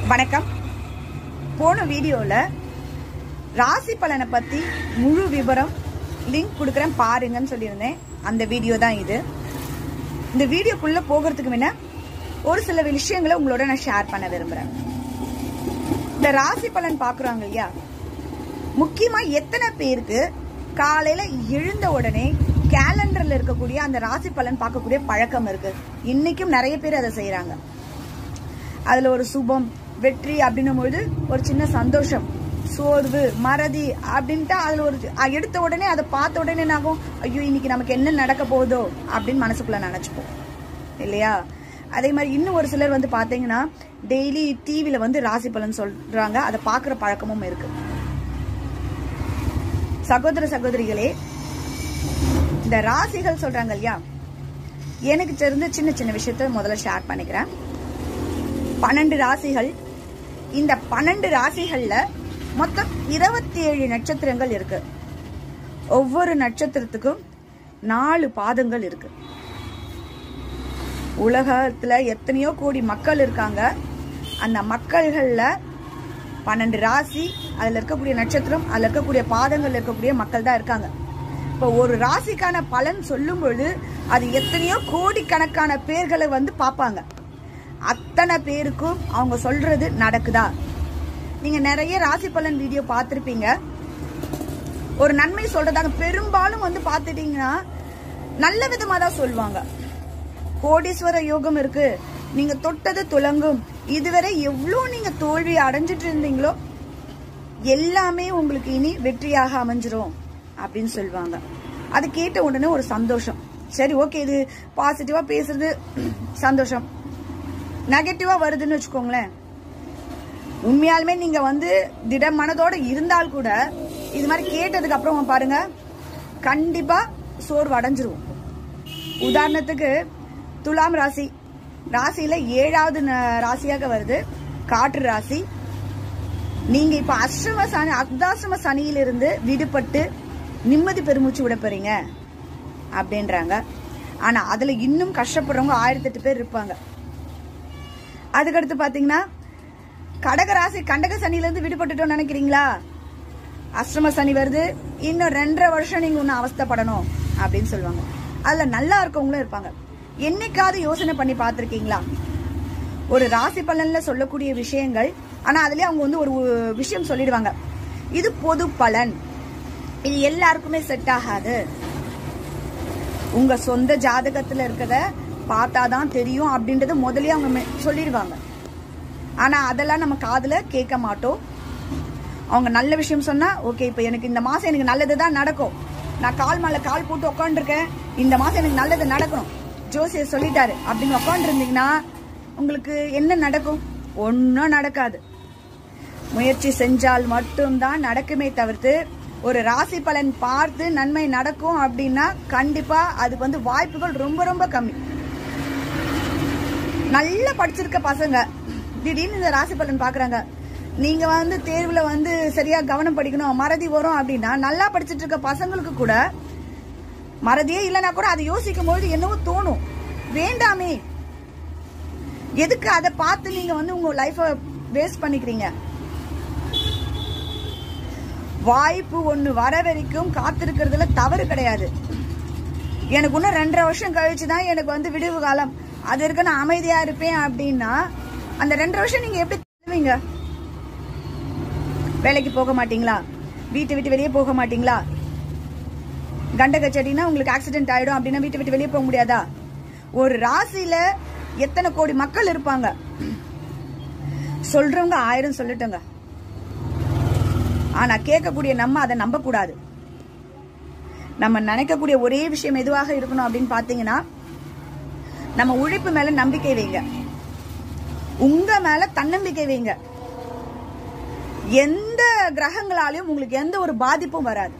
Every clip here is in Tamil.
வணக்கம் போன வீடியோவில் ராசி பலனை பற்றி முழு விவரம் லிங்க் கொடுக்குறேன் பாருங்கன்னு சொல்லியிருந்தேன் அந்த வீடியோ தான் இது இந்த வீடியோக்குள்ளே போகிறதுக்கு முன்ன ஒரு சில விஷயங்களை உங்களோட நான் ஷேர் பண்ண விரும்புகிறேன் இந்த ராசி பலன் பார்க்குறாங்க இல்லையா முக்கியமாக எத்தனை பேருக்கு காலையில் எழுந்த உடனே கேலண்டரில் இருக்கக்கூடிய அந்த ராசி பலன் பார்க்கக்கூடிய பழக்கம் இருக்கு இன்னைக்கும் நிறைய பேர் அதை செய்கிறாங்க அதில் ஒரு சுபம் வெற்றி அப்படின்னும் பொழுது ஒரு சின்ன சந்தோஷம் சோர்வு மறதி அப்படின்ட்டு அதில் ஒரு அ- எடுத்த உடனே அதை பார்த்த உடனே என்ன ஆகும் ஐயோ இன்னைக்கு நமக்கு என்ன நடக்க போகுதோ அப்படின்னு மனசுக்குள்ள நினச்சிப்போம் இல்லையா அதே மாதிரி இன்னும் ஒரு சிலர் வந்து பார்த்தீங்கன்னா டெய்லி டிவியில் வந்து ராசி பலன் சொல்றாங்க அதை பார்க்குற பழக்கமும் இருக்கு சகோதர சகோதரிகளே இந்த ராசிகள் சொல்றாங்க இல்லையா எனக்கு தெரிஞ்ச சின்ன சின்ன விஷயத்த முதல்ல ஷேர் பண்ணிக்கிறேன் பன்னெண்டு ராசிகள் இந்த பன்னெண்டு ராசிகள்ல மொத்தம் இருபத்தி ஏழு நட்சத்திரங்கள் இருக்கு ஒவ்வொரு நட்சத்திரத்துக்கும் நாலு பாதங்கள் இருக்கு உலகத்துல எத்தனையோ கோடி மக்கள் இருக்காங்க அந்த மக்கள்கள்ல பன்னெண்டு ராசி அதுல இருக்கக்கூடிய நட்சத்திரம் அதுல இருக்கக்கூடிய பாதங்கள் இருக்கக்கூடிய மக்கள் தான் இருக்காங்க இப்போ ஒரு ராசிக்கான பலன் சொல்லும் பொழுது அது எத்தனையோ கோடிக்கணக்கான பேர்களை வந்து பார்ப்பாங்க அத்தனை பேருக்கும் அவங்க சொல்றது நடக்குதா நீங்க நிறைய ராசி பலன் வீடியோ பார்த்துருப்பீங்க ஒரு நன்மை சொல்றதாங்க பெரும்பாலும் வந்து பார்த்துட்டீங்கன்னா நல்ல விதமா தான் சொல்லுவாங்க கோடீஸ்வர யோகம் இருக்கு நீங்க தொட்டது துலங்கும் இதுவரை எவ்வளோ நீங்க தோல்வி அடைஞ்சிட்டு இருந்தீங்களோ எல்லாமே உங்களுக்கு இனி வெற்றியாக அமைஞ்சிரும் அப்படின்னு சொல்லுவாங்க அது கேட்ட உடனே ஒரு சந்தோஷம் சரி ஓகே இது பாசிட்டிவா பேசுறது சந்தோஷம் நெகட்டிவா வருதுன்னு வச்சுக்கோங்களேன் உண்மையாலுமே நீங்க வந்து திட மனதோட இருந்தால் கூட இது மாதிரி கேட்டதுக்கு அப்புறம் பாருங்க கண்டிப்பா சோர்வு அடைஞ்சிருவோம் உதாரணத்துக்கு துலாம் ராசி ராசியில ஏழாவது ந- ராசியாக வருது காற்று ராசி நீங்க இப்ப அஷ்டம சனி அர்த்தாசிரம சனியிலிருந்து விடுபட்டு நிம்மதி பெருமூச்சு விட போறீங்க அப்படின்றாங்க ஆனா அதுல இன்னும் கஷ்டப்படுறவங்க ஆயிரத்தி எட்டு பேர் இருப்பாங்க அதுக்கடுத்து பாத்தீங்கன்னா கடக ராசி கண்டக சனில இருந்து விடுபட்டுட்டோம்னு நினைக்கிறீங்களா அஷ்டம சனி வருது இன்னும் ரெண்டரை வருஷம் நீங்க ஒன்னும் அவஸ்தைப்படணும் அப்படின்னு சொல்லுவாங்க அதுல நல்லா இருக்கவங்களும் இருப்பாங்க என்னைக்காவது யோசனை பண்ணி பார்த்திருக்கீங்களா ஒரு ராசி பலன்ல சொல்லக்கூடிய விஷயங்கள் ஆனா அதுலயே அவங்க வந்து ஒரு விஷயம் சொல்லிடுவாங்க இது பொது பலன் இது எல்லாருக்குமே செட் ஆகாது உங்க சொந்த ஜாதகத்துல இருக்கத பார்த்தாதான் தெரியும் அப்படின்றத முதல்லயே அவங்க மெ- சொல்லிடுவாங்க ஆனா அதெல்லாம் நம்ம காதுல கேட்க மாட்டோம் அவங்க நல்ல விஷயம் சொன்னா ஓகே இப்போ எனக்கு இந்த மாசம் எனக்கு நல்லது தான் நடக்கும் நான் கால் மேல கால் போட்டு உட்காந்துருக்கேன் இந்த மாசம் எனக்கு நல்லது நடக்கணும் ஜோசியர் சொல்லிட்டாரு அப்படின்னு உட்காந்துருந்தீங்கன்னா உங்களுக்கு என்ன நடக்கும் ஒன்றும் நடக்காது முயற்சி செஞ்சால் மட்டும்தான் நடக்குமே தவிர்த்து ஒரு ராசி பலன் பார்த்து நன்மை நடக்கும் அப்படின்னா கண்டிப்பா அதுக்கு வந்து வாய்ப்புகள் ரொம்ப ரொம்ப கம்மி நல்லா படிச்சிருக்க பசங்க திடீர்னு இந்த ராசி பலன் பாக்குறாங்க நீங்க வந்து தேர்வுல வந்து சரியா கவனம் படிக்கணும் மறதி வரும் அப்படின்னா நல்லா படிச்சிட்டு இருக்க பசங்களுக்கு கூட மறதியே இல்லைன்னா கூட அதை யோசிக்கும் பொழுது என்னவோ தோணும் வேண்டாமே எதுக்கு அதை பார்த்து நீங்க வந்து உங்க லைஃப வேஸ்ட் பண்ணிக்கிறீங்க வாய்ப்பு ஒண்ணு வர வரைக்கும் காத்திருக்கிறதுல தவறு கிடையாது எனக்கு இன்னும் ரெண்டரை வருஷம் கழிச்சு தான் எனக்கு வந்து விடுவு காலம் அது இருக்க நான் அமைதியா இருப்பேன் அப்படின்னா அந்த ரெண்டரை வருஷம் நீங்க எப்படி தள்ளுவீங்க வேலைக்கு போக மாட்டீங்களா வீட்டை விட்டு வெளியே போக மாட்டீங்களா கண்ட கச்சடினா உங்களுக்கு ஆக்சிடென்ட் ஆயிடும் அப்படின்னா வீட்டை விட்டு வெளியே போக முடியாதா ஒரு ராசியில எத்தனை கோடி மக்கள் இருப்பாங்க சொல்றவங்க ஆயிரம் சொல்லட்டுங்க ஆனா கேட்கக்கூடிய நம்ம அதை நம்ப கூடாது நம்ம நினைக்கக்கூடிய ஒரே விஷயம் எதுவாக இருக்கணும் அப்படின்னு பாத்தீங்கன்னா நம்ம உழைப்பு மேல நம்பிக்கை வைங்க உங்க மேல தன்னம்பிக்கை வைங்க எந்த கிரகங்களாலையும் உங்களுக்கு எந்த ஒரு பாதிப்பும் வராது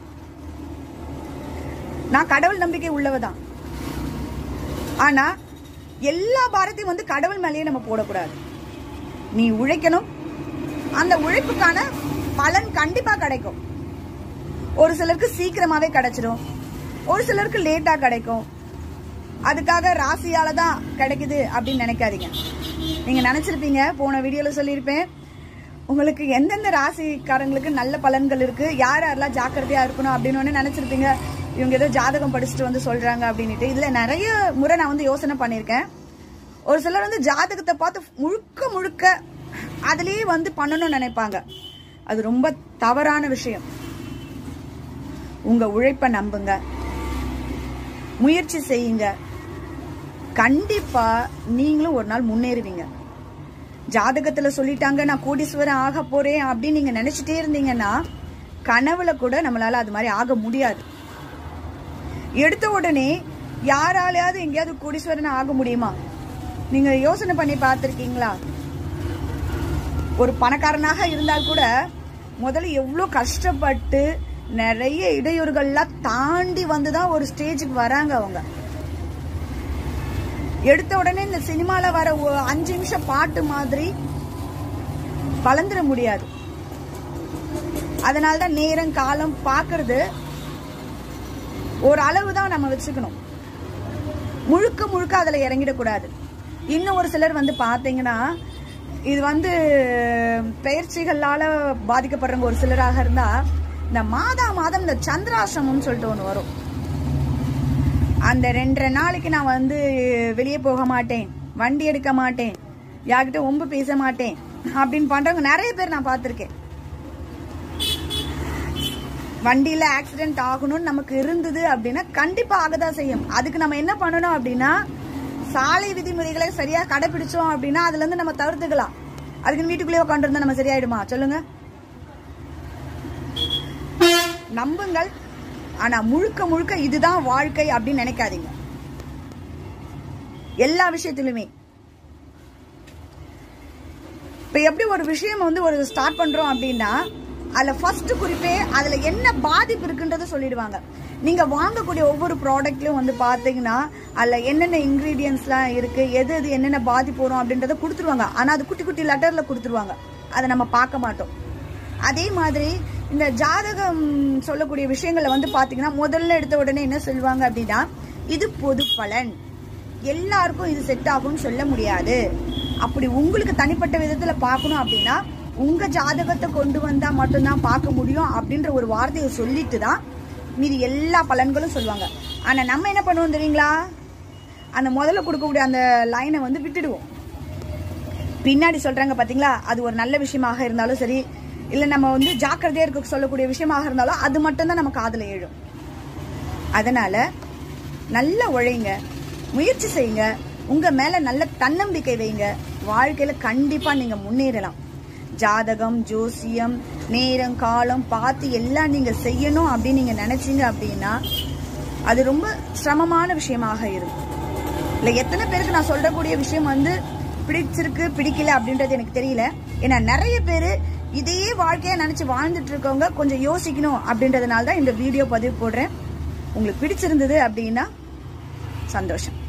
நான் கடவுள் நம்பிக்கை உள்ளவதான் ஆனா எல்லா பாரத்தையும் வந்து கடவுள் மேலேயே நம்ம போடக்கூடாது நீ உழைக்கணும் அந்த உழைப்புக்கான பலன் கண்டிப்பா கிடைக்கும் ஒரு சிலருக்கு சீக்கிரமாவே கிடைச்சிடும் ஒரு சிலருக்கு லேட்டா கிடைக்கும் அதுக்காக ராசியால தான் கிடைக்குது அப்படின்னு நினைக்காதீங்க நீங்க நினைச்சிருப்பீங்க போன வீடியோல சொல்லியிருப்பேன் உங்களுக்கு எந்தெந்த ராசிக்காரங்களுக்கு நல்ல பலன்கள் இருக்கு யார் யாரெல்லாம் ஜாக்கிரதையா இருக்கணும் அப்படின்னு ஒண்ணு நினைச்சிருப்பீங்க இவங்க ஏதோ ஜாதகம் படிச்சுட்டு வந்து சொல்றாங்க அப்படின்னுட்டு இதுல நிறைய முறை நான் வந்து யோசனை பண்ணியிருக்கேன் ஒரு சிலர் வந்து ஜாதகத்தை பார்த்து முழுக்க முழுக்க அதுலயே வந்து பண்ணணும்னு நினைப்பாங்க அது ரொம்ப தவறான விஷயம் உங்க உழைப்பை நம்புங்க முயற்சி செய்யுங்க கண்டிப்பா நீங்களும் ஒரு நாள் முன்னேறுவீங்க ஜாதகத்துல சொல்லிட்டாங்க நான் கோடீஸ்வரன் ஆக போறேன் அப்படின்னு நீங்க நினைச்சிட்டே இருந்தீங்கன்னா கனவுல கூட நம்மளால அது மாதிரி ஆக முடியாது எடுத்த உடனே யாராலையாவது எங்கேயாவது கோடீஸ்வரன் ஆக முடியுமா நீங்க யோசனை பண்ணி பார்த்திருக்கீங்களா ஒரு பணக்காரனாக இருந்தால் கூட முதல்ல எவ்வளோ கஷ்டப்பட்டு நிறைய இடையூறுகள்லாம் தாண்டி வந்து தான் ஒரு ஸ்டேஜுக்கு வராங்க அவங்க எடுத்த உடனே இந்த சினிமால வர ஒ- அஞ்சு நிமிஷம் பாட்டு மாதிரி வளர்ந்துட முடியாது அதனால தான் நேரம் காலம் பார்க்கறது ஒரு அளவு தான் நம்ம வச்சுக்கணும் முழுக்க முழுக்க அதுல இறங்கிடக்கூடாது இன்னும் ஒரு சிலர் வந்து பாத்தீங்கன்னா இது வந்து பயிற்சிகளால பாதிக்கப்படுறவங்க ஒரு சிலராக இருந்தா இந்த மாதா மாதம் இந்த சந்திராசிரமம்னு சொல்லிட்டு ஒன்று வரும் அந்த ரெண்டரை நாளைக்கு நான் வந்து வெளியே போக மாட்டேன் வண்டி எடுக்க மாட்டேன் யார்கிட்ட ஒம்பு பேச மாட்டேன் அப்படின்னு பண்றவங்க நிறைய பேர் நான் பார்த்துருக்கேன் வண்டியில ஆக்சிடென்ட் ஆகணும்னு நமக்கு இருந்தது அப்படின்னா கண்டிப்பா ஆகதான் செய்யும் அதுக்கு நம்ம என்ன பண்ணணும் அப்படின்னா சாலை விதிமுறைகளை சரியா கடைபிடிச்சோம் அப்படின்னா அதுல இருந்து நம்ம தவிர்த்துக்கலாம் அதுக்கு வீட்டுக்குள்ளேயே உட்காந்துருந்தா நம்ம சரியாயிடுமா சொல்லுங்க நம்புங்கள் ஆனா முழுக்க முழுக்க இதுதான் வாழ்க்கை அப்படின்னு நினைக்காதீங்க எல்லா விஷயத்திலுமே இப்ப எப்படி ஒரு விஷயம் வந்து ஒரு ஸ்டார்ட் பண்றோம் அப்படின்னா அதுல ஃபர்ஸ்ட் குறிப்பே அதுல என்ன பாதிப்பு இருக்குன்றத சொல்லிடுவாங்க நீங்க வாங்கக்கூடிய ஒவ்வொரு ப்ராடக்ட்லயும் வந்து பாத்தீங்கன்னா அதுல என்னென்ன இன்கிரீடியன்ஸ்லாம் இருக்கு எது எது என்னென்ன பாதிப்பு வரும் அப்படின்றத கொடுத்துருவாங்க ஆனா அது குட்டி குட்டி லெட்டர்ல கொடுத்துருவாங்க அதை நம்ம பார்க்க மாட்டோம் அதே மாதிரி இந்த ஜாதகம் சொல்லக்கூடிய விஷயங்களை வந்து பாத்தீங்கன்னா முதல்ல எடுத்த உடனே என்ன சொல்லுவாங்க அப்படின்னா இது பொது பலன் எல்லாருக்கும் இது செட் ஆகும்னு சொல்ல முடியாது அப்படி உங்களுக்கு தனிப்பட்ட விதத்துல பார்க்கணும் அப்படின்னா உங்க ஜாதகத்தை கொண்டு வந்தா மட்டும்தான் பார்க்க முடியும் அப்படின்ற ஒரு வார்த்தையை சொல்லிட்டு தான் மீதி எல்லா பலன்களும் சொல்லுவாங்க ஆனா நம்ம என்ன பண்ணுவோம் தெரியுங்களா அந்த முதல்ல கொடுக்கக்கூடிய அந்த லைனை வந்து விட்டுடுவோம் பின்னாடி சொல்றாங்க பாத்தீங்களா அது ஒரு நல்ல விஷயமாக இருந்தாலும் சரி இல்ல நம்ம வந்து ஜாக்கிரதையா இருக்க சொல்லக்கூடிய விஷயமாக இருந்தாலும் அது மட்டும்தான் நம்ம காதுல எழும் அதனால நல்ல உழைங்க முயற்சி செய்யுங்க உங்க மேல நல்ல தன்னம்பிக்கை வைங்க வாழ்க்கையில கண்டிப்பா நீங்க முன்னேறலாம் ஜாதகம் ஜோசியம் நேரம் காலம் பார்த்து எல்லாம் நீங்க செய்யணும் அப்படின்னு நீங்க நினைச்சீங்க அப்படின்னா அது ரொம்ப சிரமமான விஷயமாக இருக்கும் இல்ல எத்தனை பேருக்கு நான் சொல்றக்கூடிய விஷயம் வந்து பிடிச்சிருக்கு பிடிக்கல அப்படின்றது எனக்கு தெரியல ஏன்னா நிறைய பேர் இதையே வாழ்க்கையா நினைச்சு வாழ்ந்துட்டு இருக்கவங்க கொஞ்சம் யோசிக்கணும் அப்படின்றதுனால தான் இந்த வீடியோ பதிவு போடுறேன் உங்களுக்கு பிடிச்சிருந்தது அப்படின்னா சந்தோஷம்